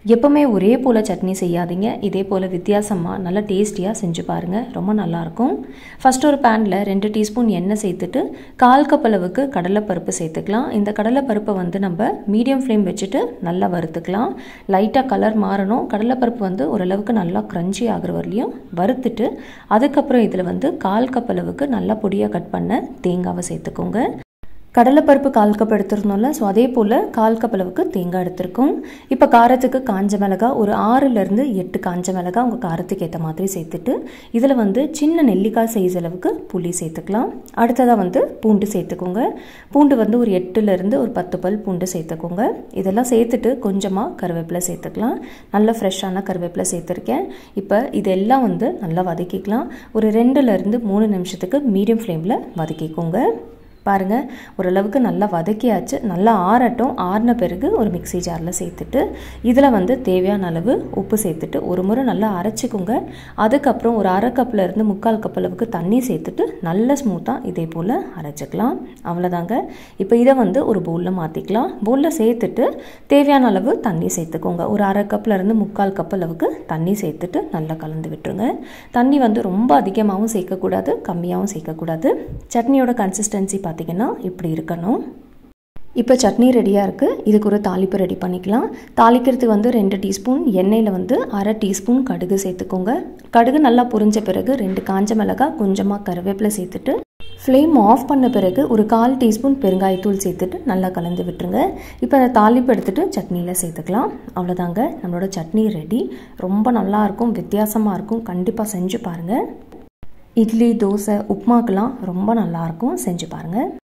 எப்போவுமே ஒரே போல் சட்னி செய்யாதீங்க இதே போல் வித்தியாசமாக நல்லா டேஸ்டியாக செஞ்சு பாருங்கள் ரொம்ப நல்லாயிருக்கும் ஃபஸ்ட் ஒரு பேனில் ரெண்டு டீஸ்பூன் எண்ணெய் சேர்த்துட்டு கால் கப் அளவுக்கு கடலைப்பருப்பு சேர்த்துக்கலாம் இந்த கடலைப்பருப்பை வந்து நம்ம மீடியம் ஃப்ளேம் வச்சுட்டு நல்லா வறுத்துக்கலாம் லைட்டாக கலர் மாறணும் கடலைப்பருப்பு வந்து ஓரளவுக்கு நல்லா க்ரன்ச்சி ஆகிற வரலையும் வறுத்துட்டு அதுக்கப்புறம் இதில் வந்து கால் கப் அளவுக்கு நல்லா பொடியாக கட் பண்ண தேங்காவை சேர்த்துக்கோங்க கடலைப்பருப்பு கால் கப் எடுத்துருந்தோம்ல ஸோ அதே போல் கால் கப் அளவுக்கு தேங்காய் எடுத்திருக்கோம் இப்போ காரத்துக்கு காஞ்ச மிளகா ஒரு ஆறுலேருந்து எட்டு காஞ்ச மிளகா உங்கள் காரத்துக்கு ஏற்ற மாதிரி சேர்த்துட்டு இதில் வந்து சின்ன நெல்லிக்காய் சைஸ் அளவுக்கு புளி சேர்த்துக்கலாம் அடுத்ததாக வந்து பூண்டு சேர்த்துக்கோங்க பூண்டு வந்து ஒரு எட்டுலேருந்து ஒரு பத்து பல் பூண்டு சேர்த்துக்கோங்க இதெல்லாம் சேர்த்துட்டு கொஞ்சமாக கருவேப்பிலை சேர்த்துக்கலாம் நல்ல ஃப்ரெஷ்ஷான கருவேப்பிலை சேர்த்துருக்கேன் இப்போ இதெல்லாம் வந்து நல்லா வதக்கிக்கலாம் ஒரு ரெண்டுலேருந்து மூணு நிமிஷத்துக்கு மீடியம் ஃப்ளேமில் வதக்கிக்கோங்க பாருங்கள் ஓரளவுக்கு நல்லா வதக்கியாச்சு நல்லா ஆறட்டும் ஆறின பிறகு ஒரு மிக்சி ஜாரில் சேர்த்துட்டு இதில் வந்து தேவையான அளவு உப்பு சேர்த்துட்டு ஒரு முறை நல்லா அரைச்சிக்கோங்க அதுக்கப்புறம் ஒரு அரை கப்பில் இருந்து முக்கால் கப் அளவுக்கு தண்ணி சேர்த்துட்டு நல்ல ஸ்மூத்தாக இதே போல் அரைச்சிக்கலாம் அவ்வளோதாங்க இப்போ இதை வந்து ஒரு பவுலில் மாற்றிக்கலாம் பவுலில் சேர்த்துட்டு தேவையான அளவு தண்ணி சேர்த்துக்கோங்க ஒரு அரை கப்பில் இருந்து முக்கால் கப் அளவுக்கு தண்ணி சேர்த்துட்டு நல்லா கலந்து விட்டுருங்க தண்ணி வந்து ரொம்ப அதிகமாகவும் சேர்க்கக்கூடாது கம்மியாகவும் சேர்க்கக்கூடாது சட்னியோட கன்சிஸ்டன்சி பார்த்திங்கன்னா இப்படி இருக்கணும் இப்போ சட்னி ரெடியாக இருக்குது இதுக்கு ஒரு தாளிப்பு ரெடி பண்ணிக்கலாம் தாளிக்கிறதுக்கு வந்து ரெண்டு டீஸ்பூன் எண்ணெயில் வந்து அரை டீஸ்பூன் கடுகு சேர்த்துக்கோங்க கடுகு நல்லா புரிஞ்ச பிறகு ரெண்டு காஞ்ச மிளகாய் கொஞ்சமாக கருவேப்பிலை சேர்த்துட்டு ஃப்ளேம் ஆஃப் பண்ண பிறகு ஒரு கால் டீஸ்பூன் பெருங்காயத்தூள் சேர்த்துட்டு நல்லா கலந்து விட்டுருங்க இப்போ அந்த தாளிப்பு எடுத்துகிட்டு சட்னியில் சேர்த்துக்கலாம் அவ்வளோதாங்க நம்மளோட சட்னி ரெடி ரொம்ப நல்லாயிருக்கும் வித்தியாசமாக இருக்கும் கண்டிப்பாக செஞ்சு பாருங்கள் இட்லி தோசை உப்புமாக்கெலாம் ரொம்ப நல்லாயிருக்கும் செஞ்சு பாருங்கள்